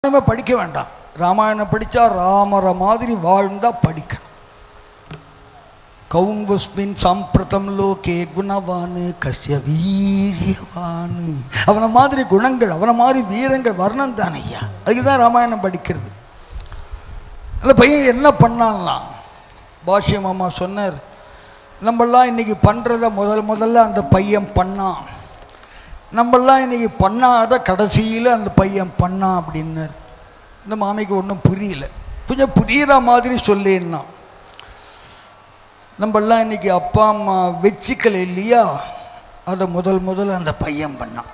ராமாயணமே படிக்க வேண்டாம் ராமாயணம் படித்தா ராமரை மாதிரி வாழ்ந்தா படிக்கணும் கவுன்வஸ்மின் சாம்பிரதம் லோகே குணவானு கசிய வீரியவானு அவனை மாதிரி குணங்கள் அவனை மாதிரி வீரங்கள் வர்ணம் தானே ஐயா அதுக்கு தான் ராமாயணம் படிக்கிறது அந்த பையன் என்ன பண்ணான்லாம் பாஷ்யம் மாமா சொன்னார் நம்மெல்லாம் இன்னைக்கு பண்ணுறத முதல் முதல்ல அந்த பையன் பண்ணான் நம்மெல்லாம் இன்னைக்கு பண்ணாத கடைசியில் அந்த பையன் பண்ணான் அப்படின்னார் இந்த மாமிக்கு ஒன்றும் புரியல கொஞ்சம் புரிகிற மாதிரி சொல்லேன்னா நம்மெல்லாம் இன்னைக்கு அப்பா அம்மா வச்சுக்கல இல்லையா அதை முதல் முதல்ல அந்த பையன் பண்ணான்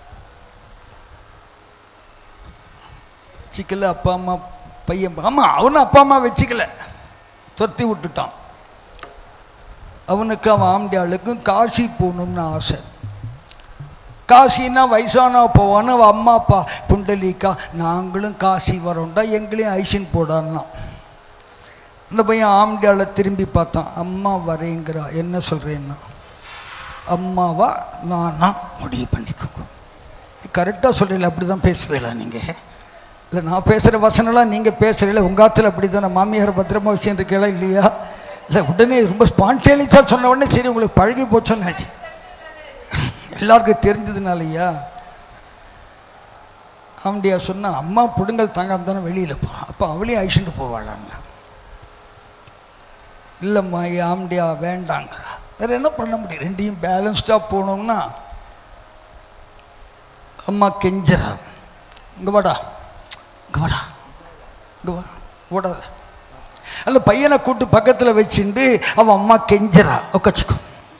வச்சுக்கல அப்பா அம்மா பையன் ஆமாம் அவனும் அப்பா அம்மா வச்சுக்கல துரத்தி விட்டுட்டான் அவனுக்கு அவன் ஆம்டியாளுக்கும் காசி போகணும்னு ஆசை காசின்னா வயசானா போவான்னு அவன் அம்மா அப்பா புண்டலீக்கா நாங்களும் காசி வரோண்டா எங்களையும் ஐஷன் போடான்னா இந்த பையன் ஆம்டியால திரும்பி பார்த்தான் அம்மா வரேங்கிறா என்ன சொல்கிறேன்னா அம்மாவா நானா முடிவு பண்ணிக்கோங்க கரெக்டாக சொல்கிறீங்களா அப்படி தான் பேசுவீங்களா நீங்கள் இல்லை நான் பேசுகிற வசனம்லாம் நீங்கள் பேசுகிறீங்களா உங்கள் ஆற்றுல அப்படி தானே மாமியார் பத்திரமா விஷயம் இருக்கீங்களா இல்லையா இல்லை உடனே ரொம்ப ஸ்பான்டேனியஸாக சொன்ன உடனே சரி உங்களுக்கு பழகி போச்சோன்னு நினச்சி எல்லாருக்கும் தெரிஞ்சதுனாலயா ஆம்டியா சொன்னா அம்மா புடுங்கல் தாங்காம தானே வெளியில் போகிறான் அப்போ அவளையும் அழிச்சுட்டு போவாளாங்க இல்லைம்மா என் ஆம்டியா வேண்டாங்கிறா வேறு என்ன பண்ண முடியும் ரெண்டையும் பேலன்ஸ்டாக போனோம்னா அம்மா கெஞ்சரா இங்கே வாடா இங்கே வாடா இங்கே வா ஓடாத அந்த பையனை கூட்டு பக்கத்தில் வச்சுட்டு அவன் அம்மா கெஞ்சரா உட்காச்சுக்கோ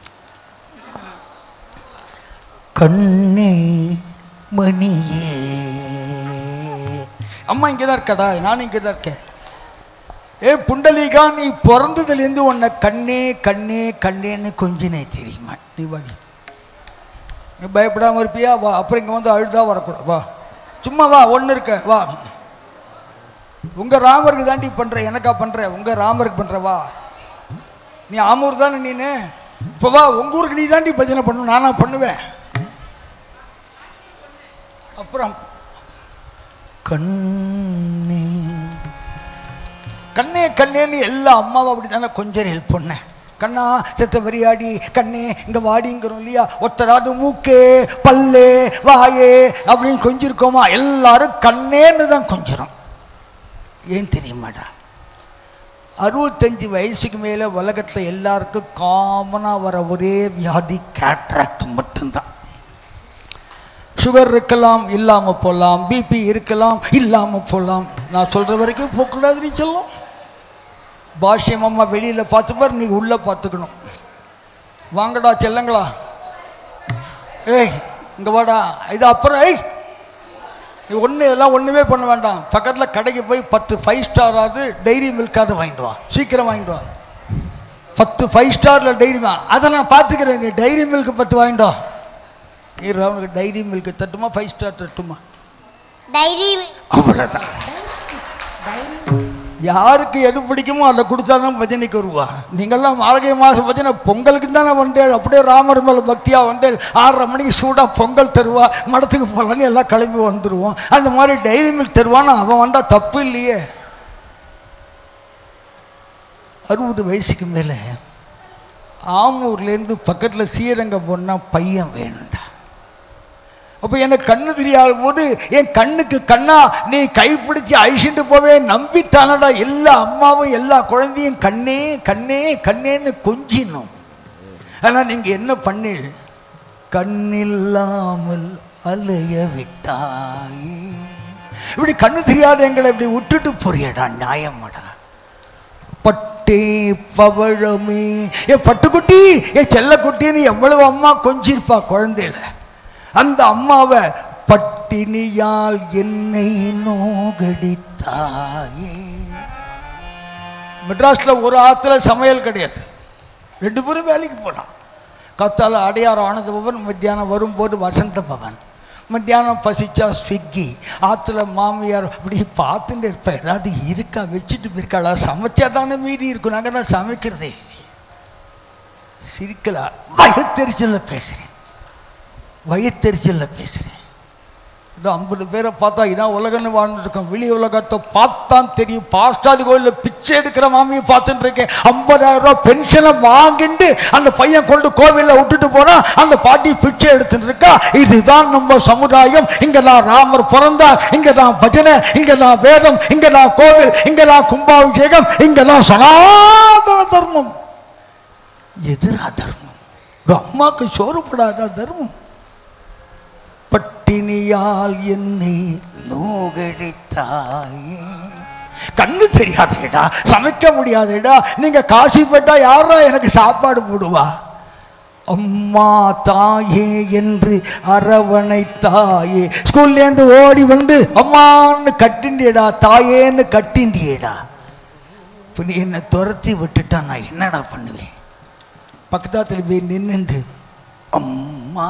கண்ணே மணியே அம்மா இங்கே தான் இருக்காடா நானும் இங்கே தான் இருக்கேன் ஏ புண்டலீகா நீ பிறந்ததுலேருந்து உன்னை கண்ணே கண்ணே கண்ணேன்னு கொஞ்சினே தெரியுமா நீ வாடி நீ பயப்படாமல் இருப்பியா வா அப்புறம் இங்கே வந்து அழுதா வரக்கூடாது வா சும்மா வா ஒன்று இருக்க வா உங்கள் ராமருக்கு தாண்டி பண்ணுற எனக்கா பண்ணுற உங்கள் ராமருக்கு பண்ணுற வா நீ ஆமூர் தானே நீனு இப்போ வா உங்கள் ஊருக்கு நீ தாண்டி பஜனை பண்ணணும் நானா பண்ணுவேன் அப்புறம் கண்ணே கண்ணே கண்ணேன்னு எல்லா அம்மாவும் அப்படி தானே கொஞ்சம் ஹெல்ப் பண்ணேன் கண்ணா செத்த வரியாடி கண்ணே இங்கே வாடிங்கிறோம் இல்லையா ஒருத்தராது மூக்கே பல்லே வாயே அப்படின்னு கொஞ்சிருக்கோமா எல்லாரும் கண்ணேன்னு தான் கொஞ்சிரும் ஏன் தெரியுமாடா அறுபத்தஞ்சு வயசுக்கு மேலே உலகத்தில் எல்லாருக்கும் காமனாக வர ஒரே வியாதி கேட்ராக்ட் மட்டும்தான் சுகர் இருக்கலாம் இல்லாமல் போகலாம் பிபி இருக்கலாம் இல்லாமல் போகலாம் நான் சொல்கிற வரைக்கும் போகக்கூடாதுன்னு சொல்லும் பாஷ்யம் அம்மா வெளியில் பார்த்துப்பார் நீ உள்ளே பார்த்துக்கணும் வாங்கடா செல்லங்களா ஏய் இங்கே வாடா இது அப்புறம் ஏய் நீ ஒன்று எல்லாம் ஒன்றுமே பண்ண வேண்டாம் பக்கத்தில் கடைக்கு போய் பத்து ஃபைவ் ஸ்டாராவது டைரி மில்காவது வாங்கிட்டு வா சீக்கிரம் வாங்கிட்டு வா பத்து ஃபைவ் ஸ்டாரில் டைரி அதை நான் பார்த்துக்கிறேன் நீ டைரி மில்க் பத்து வாங்கிட்டு வா நீ அவனுக்கு டைரி மில்க் தட்டுமா ஃபைவ் ஸ்டார் தட்டுமா டைரி அவ்வளோதான் யாருக்கு எது பிடிக்குமோ அதை கொடுத்தா தான் பஜனைக்கு வருவா நீங்கள்லாம் மார்கழி மாதம் பஜனை பொங்கலுக்கு தானே வந்தேன் அப்படியே ராமர் மேலே பக்தியாக வந்தேன் ஆறரை மணிக்கு சூடாக பொங்கல் தருவா மடத்துக்கு போகலான்னு எல்லாம் கிளம்பி வந்துடுவோம் அந்த மாதிரி டைரி மில்க் தருவான்னு அவன் வந்தால் தப்பு இல்லையே அறுபது வயசுக்கு மேலே ஆமூர்லேருந்து பக்கத்தில் ஸ்ரீரங்கம் போனால் பையன் வேணும்டா அப்போ எனக்கு கண்ணு தெரியாத போது என் கண்ணுக்கு கண்ணா நீ கைப்பிடிச்சு அழிச்சுட்டு போவே நம்பித்தானடா எல்லா அம்மாவும் எல்லா குழந்தையும் கண்ணே கண்ணே கண்ணேன்னு கொஞ்சினும் ஆனால் நீங்கள் என்ன பண்ணீள் கண்ணில்லாமல் அலைய விட்டாய் இப்படி கண்ணு தெரியாத எங்களை இப்படி விட்டுட்டு போறியடா நியாயமாடா பட்டே பவழமே ஏ பட்டுக்குட்டி ஏ செல்லக்குட்டின்னு எவ்வளவு அம்மா கொஞ்சிருப்பா குழந்தையில அந்த அம்மாவை பட்டினியால் என்னை நோகடித்தாயே மெட்ராஸில் ஒரு ஆற்றுல சமையல் கிடையாது ரெண்டு பேரும் வேலைக்கு போனான் கத்தால அடையாறு ஆனந்த பவன் மத்தியானம் வரும்போது வசந்த பவன் மத்தியானம் பசிச்சா ஸ்விக்கி ஆற்றுல மாமியார் இப்படி பார்த்துட்டு இருப்பேன் ஏதாவது இருக்கா வச்சுட்டு போயிருக்காளா சமைச்சா தானே மீறி இருக்கும் நாங்கள் நான் சமைக்கிறதே இல்லை சிரிக்கலா வயத்தெரிச்சலில் பேசுகிறேன் வயத்தெரிச்சலில் பேசுகிறேன் இது ஐம்பது பேரை பார்த்தா இதான் உலகன்னு வாழ்ந்துட்டு இருக்கோம் வெளி உலகத்தை பார்த்தான் தெரியும் பாஸ்டாதி கோயிலில் பிச்சை எடுக்கிற மாமியை பார்த்துட்டு இருக்கேன் ஐம்பதாயிரம் ரூபாய் பென்ஷனை வாங்கிட்டு அந்த பையன் கொண்டு கோவிலில் விட்டுட்டு போனா அந்த பாட்டி பிச்சை எடுத்துட்டு இருக்கா இதுதான் நம்ம சமுதாயம் இங்க தான் ராமர் பிறந்தார் இங்க தான் பஜனை இங்க தான் வேதம் இங்க தான் கோவில் இங்க தான் கும்பாபிஷேகம் இங்க தான் சனாதன தர்மம் எதிரா தர்மம் ஒரு அம்மாவுக்கு சோறுபடாத தர்மம் பட்டினியால் என்னை நோகடித்தாயே கண்ணு தெரியாதேடா சமைக்க முடியாதேடா நீங்க காசி போட்டா யாரா எனக்கு சாப்பாடு போடுவா அம்மா தாயே என்று அரவணைத்தாயே ஸ்கூல்லேருந்து ஓடி வந்து அம்மான்னு கட்டிண்டியடா தாயேன்னு கட்டிண்டியடா இப்போ நீ என்னை துரத்தி விட்டுட்டா நான் என்னடா பண்ணுவேன் பக்கத்தாத்தில் போய் நின்னுண்டு அம்மா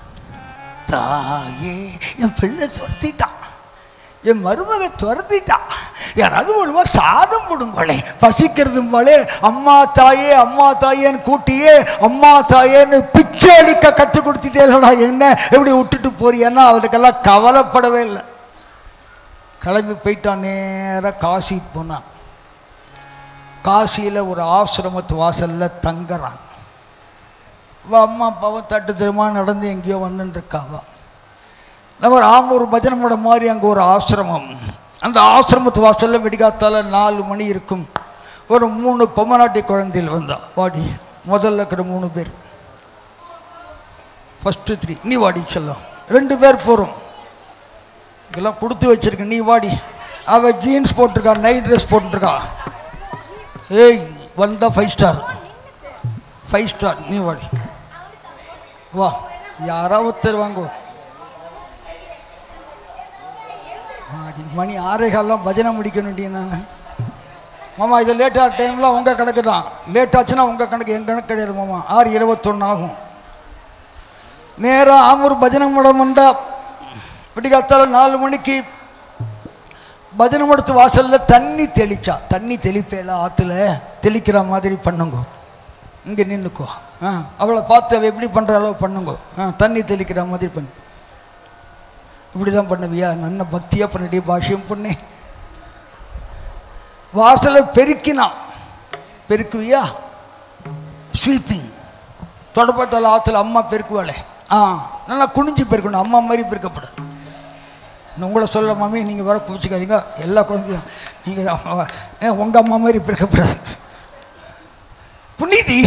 தாயே என் பிள்ளை துரத்திட்டான் என் மருமக துரத்திட்டான் யாராவது ஒருவா சாதம் போடுங்களே பசிக்கிறதும் போலே அம்மா தாயே அம்மா தாயேன்னு கூட்டியே அம்மா தாயேன்னு பிச்சை எடுக்க கற்றுக் கொடுத்துட்டேலடா என்ன எப்படி விட்டுட்டு போறியன்னா அவளுக்கெல்லாம் கவலைப்படவே இல்லை கிளம்பி போயிட்டான் நேராக காசி போனான் காசியில் ஒரு ஆசிரமத்து வாசலில் தங்குறான் அவள் அம்மா அப்பாவும் தட்டு திருமா நடந்து எங்கேயோ வந்துட்டுருக்காவா நம்ம ராமூர் பஜனை மட மாதிரி அங்கே ஒரு ஆசிரமம் அந்த ஆசிரமத்து வாசலில் வெடிகாத்தால நாலு மணி இருக்கும் ஒரு மூணு பொம்மநாட்டி குழந்தைகள் வந்தா வாடி முதல்ல இருக்கிற மூணு பேர் ஃபஸ்ட்டு த்ரீ நீ வாடி செல்லம் ரெண்டு பேர் போகிறோம் இதெல்லாம் கொடுத்து வச்சிருக்க நீ வாடி அவள் ஜீன்ஸ் போட்டிருக்கா நைட் ட்ரெஸ் போட்டுருக்கா ஏய் வந்தா ஃபைவ் ஸ்டார் ஃபைவ் ஸ்டார் நீ வாடி வா யாராவது ஒருத்தர் வாங்கோ ஆடி மணி ஆறே காலம் பஜனை முடிக்கணும்டி நான் மாமா இது லேட்டாக டைமில் உங்கள் கணக்கு தான் லேட் ஆச்சுன்னா உங்கள் கணக்கு என் கணக்கு கிடையாது மாமா ஆறு இருபத்தொன்று ஆகும் நேராக ஆமூர் பஜனை மடம் வந்தால் விடிகாத்தால நாலு மணிக்கு பஜனை மடத்து வாசலில் தண்ணி தெளிச்சா தண்ணி தெளிப்பேல ஆற்றுல தெளிக்கிற மாதிரி பண்ணுங்க இங்கே நின்றுக்கோ ஆ அவளை பார்த்து அவள் எப்படி பண்ணுற அளவு பண்ணுங்க ஆ தண்ணி தெளிக்கிற மாதிரி பண்ணு இப்படி தான் பண்ணுவியா நல்ல பக்தியாக பண்ணடி பாஷ்யம் பண்ணு வாசலை பெருக்கினான் பெருக்குவியா ஸ்வீப்பிங் தொடப்பட்டால் ஆற்றுல அம்மா பெருக்குவாளே ஆ நல்லா குனிஞ்சு பெருக்கணும் அம்மா மாதிரி பெருக்கப்படாது நான் உங்களை சொல்ல மாமி நீங்கள் வர குவிச்சுக்காதீங்க எல்லா குழந்தையும் நீங்கள் உங்கள் அம்மா மாதிரி பெருக்கப்படாது குனிடி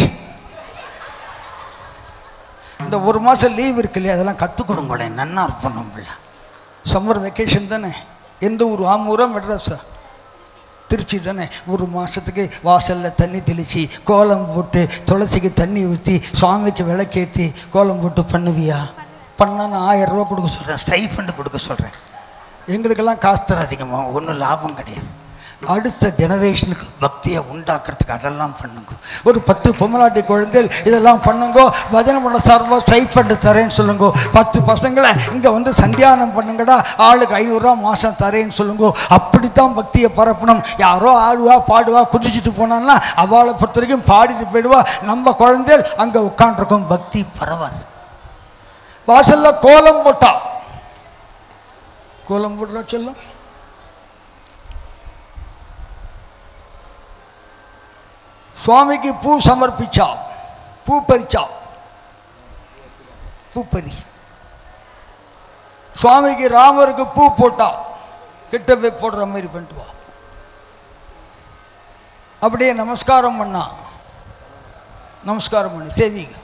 இந்த ஒரு மாதம் லீவ் இருக்கு இல்லையா அதெல்லாம் கற்றுக் கொடுங்களேன் நன்னா இருப்போம் நம்மள சம்மர் வெக்கேஷன் தானே எந்த ஊர் ஆமூரா மெட்ராஸா திருச்சி தானே ஒரு மாதத்துக்கு வாசலில் தண்ணி தெளித்து கோலம் போட்டு துளசிக்கு தண்ணி ஊற்றி சுவாமிக்கு விளக்கேற்றி கோலம் போட்டு பண்ணுவியா பண்ணா நான் ஆயிரம் ரூபா கொடுக்க சொல்கிறேன் ஸ்டைஃபண்ட் கொடுக்க சொல்கிறேன் எங்களுக்கெல்லாம் காசு தராதிங்கம்மா ஒன்றும் லாபம் கிடையாது அடுத்த ஜெனரேஷனுக்கு பக்தியை உண்டாக்குறதுக்கு அதெல்லாம் பண்ணுங்க ஒரு பத்து பொம்மலாட்டி குழந்தைகள் இதெல்லாம் பண்ணுங்க பஜனை பண்ண சார்பாக ஸ்டைஃபண்ட் தரேன்னு சொல்லுங்க பத்து பசங்களை இங்கே வந்து சந்தியானம் பண்ணுங்கடா ஆளுக்கு ஐநூறுரூவா மாதம் தரேன்னு சொல்லுங்க அப்படித்தான் பக்தியை பரப்பணும் யாரோ ஆடுவா பாடுவா குதிச்சுட்டு போனான்னா அவளை பொறுத்த வரைக்கும் பாடிட்டு போயிடுவா நம்ம குழந்தைகள் அங்கே உட்காண்டிருக்கோம் பக்தி பரவாது வாசல்ல கோலம் போட்டா கோலம் போடுறா சொல்லும் சுவாமிக்கு பூ சமர்ப்பிச்சா பூ பறிச்சா பூ பறி சுவாமிக்கு ராமருக்கு பூ போட்டா கிட்ட போய் போடுற மாதிரி பண்ணிட்டு வா அப்படியே நமஸ்காரம் பண்ணா நமஸ்காரம் பண்ணு சேவிங்க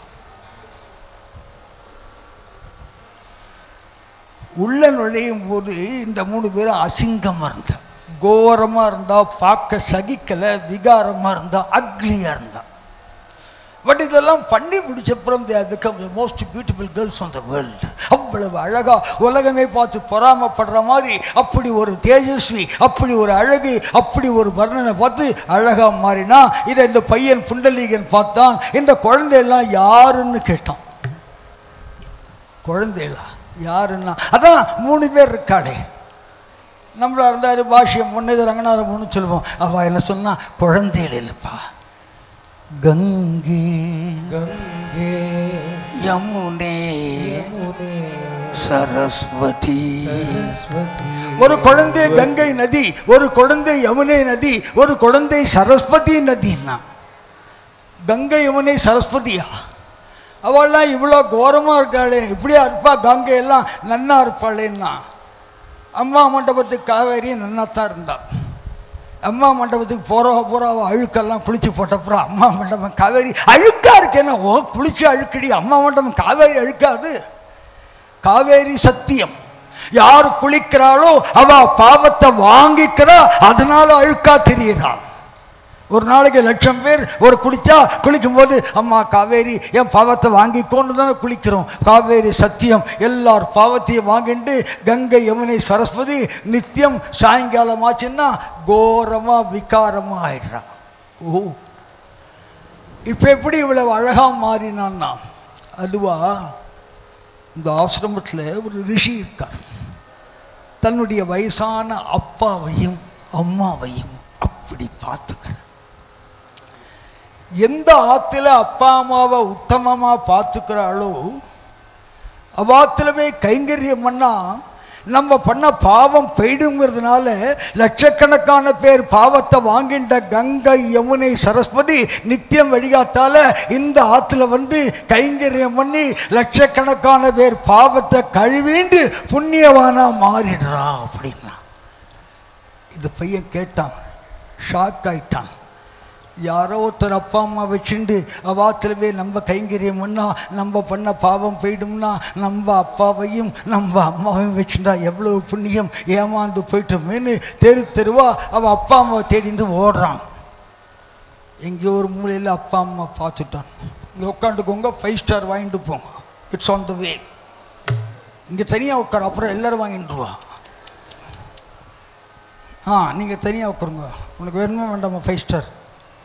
உள்ள நுழையும் போது இந்த மூணு பேரும் அசிங்கமாக இருந்தா கோரமாக இருந்தா பார்க்க சகிக்கலை விகாரமாக இருந்தா அக்லியாக இருந்தா பட் இதெல்லாம் பண்ணி முடிச்சப்புறம் they become the most beautiful girls on the world அவ்வளவு அழகா உலகமே பார்த்து பொறாமப்படுற மாதிரி அப்படி ஒரு தேஜஸ்வி அப்படி ஒரு அழகு அப்படி ஒரு வர்ணனை பார்த்து அழகா மாறினா இதை இந்த பையன் புண்டலீகன் பார்த்தான் இந்த குழந்தையெல்லாம் யாருன்னு கேட்டான் குழந்தைகளா யாருன்னா அதான் மூணு பேர் இருக்காளே நம்மளா இருந்தால் பாஷ்யம் ஒன்று இது ரங்கநாதம் ஒன்று சொல்லுவோம் அவள் என்ன சொன்னா குழந்தைகள் இல்லைப்பா கங்கை गंगे யமுனே यमुने சரஸ்வதி ஒரு குழந்தை கங்கை நதி ஒரு குழந்தை யமுனை நதி ஒரு குழந்தை சரஸ்வதி நதின்னா கங்கை யமுனை சரஸ்வதியா அவள்லாம் இவ்வளோ கோரமாக இருக்காளே இப்படியா இருப்பா கங்கை எல்லாம் நன்னா இருப்பாளேன்னா அம்மா மண்டபத்துக்கு காவேரி நன்னா தான் இருந்தா அம்மா மண்டபத்துக்கு போகிற பூரா அவள் அழுக்கெல்லாம் குளிச்சு போட்டப்புறம் அம்மா மண்டபம் காவேரி அழுக்கா இருக்கேன்னா ஓ குளிச்சு அழுக்கடி அம்மா மண்டபம் காவேரி அழுக்காது காவேரி சத்தியம் யார் குளிக்கிறாளோ அவ பாவத்தை வாங்கிக்கிறா அதனால அழுக்கா தெரியுறாள் ஒரு நாளைக்கு லட்சம் பேர் ஒரு குளிச்சா குளிக்கும்போது அம்மா காவேரி என் பாவத்தை வாங்கிக்கோன்னு தானே குளிக்கிறோம் காவேரி சத்தியம் எல்லார் பாவத்தையும் வாங்கிட்டு கங்கை யமுனை சரஸ்வதி நித்தியம் சாயங்காலம் ஆச்சுன்னா கோரமா விகாரமா ஆயிடுறான் ஓ இப்போ எப்படி இவ்வளவு அழகா மாறினான்னா அதுவா இந்த ஆசிரமத்தில் ஒரு ரிஷி இருக்கார் தன்னுடைய வயசான அப்பாவையும் அம்மாவையும் அப்படி பார்த்துக்கிறார் எந்த ஆத்துல அப்பா அம்மாவை உத்தமமா பார்த்துக்கிறாளோ அவாத்துல போய் கைங்கரியம் பண்ணா நம்ம பண்ண பாவம் போயிடுங்கிறதுனால லட்சக்கணக்கான பேர் பாவத்தை வாங்கின்ற கங்கை யமுனை சரஸ்வதி நித்தியம் வழிகாத்தால இந்த ஆத்துல வந்து கைங்கரியம் பண்ணி லட்சக்கணக்கான பேர் பாவத்தை கழுவிண்டு புண்ணியவானா மாறிடுறா அப்படின்னா இந்த பையன் கேட்டான் ஷாக் ஆயிட்டான் யாரோ ஒருத்தர் அப்பா அம்மா வச்சுண்டு அவாத்தில் போய் நம்ம கைங்கரியம் பண்ணா நம்ம பண்ண பாவம் போயிடும்னா நம்ம அப்பாவையும் நம்ம அம்மாவையும் வச்சுட்டா எவ்வளவு புண்ணியம் ஏமாந்து போயிட்டோமேன்னு தெரு தெருவா அவள் அப்பா அம்மாவை தேடிந்து ஓடுறான் எங்கேயோ ஒரு மூலையில் அப்பா அம்மா பார்த்துட்டான் இங்கே உட்காந்துக்கோங்க ஃபைவ் ஸ்டார் வாங்கிட்டு போங்க இட்ஸ் ஆன் த வே இங்கே தனியாக உட்கார அப்புறம் எல்லோரும் வாங்கிட்டுருவா ஆ நீங்கள் தனியாக உட்காருங்க உனக்கு வேணுமா வேண்டாமா ஃபைவ் ஸ்டார்